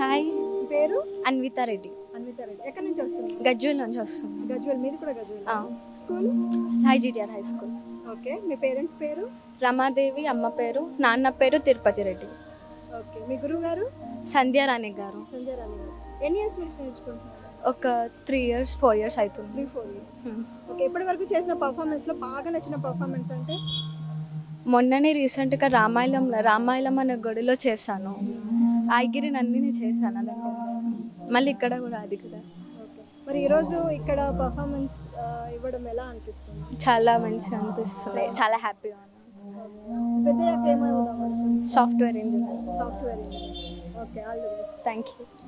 Hi పేరు అన్విత రెడ్డి అన్విత రెడ్డి ఎక్కడి నుంచి వస్తుంది గజ్వల్ నుంచి వస్తుంది గజ్వల్ మీది కూడా గజ్వల్ ఆ. School Sai GTR high school okay మీ పేరెంట్స్ పేరు రమాదేవి అమ్మ పేరు నాన్న పేరు తిరుపతి రెడ్డి ఓకే మీ గురువు గారు సంధ్యా రాణి గారు సంజయ్ రాణి గారు ఎన్ని ఇయర్స్ నుంచి నేర్చుకుంటున్నారు ఒక త్రీ ఇయర్స్ ఫోర్ ఇయర్స్ అవుతుంది three four years Hmm. Okay ఇప్పటి వరకు చేసిన పర్ఫార్మెన్స్ లో బాగా నచ్చిన పర్ఫార్మెన్స్ అంటే మొన్ననే రీసెంట్గా రామాయణంలో రామాయణం అనే గుడిలో చేశాను ఐగిరి నందిని చేశాను అదే మళ్ళీ ఇక్కడ కూడా అది కూడా ఓకే మరి ఈరోజు ఇక్కడ పర్ఫార్మెన్స్ ఇవ్వడం ఎలా అనిపిస్తుంది చాలా మంచిగా అనిపిస్తుంది చాలా హ్యాపీగా ఉన్నాను పెద్దయ్యాక ఏమవుదాం software engineer software okay all the best thank you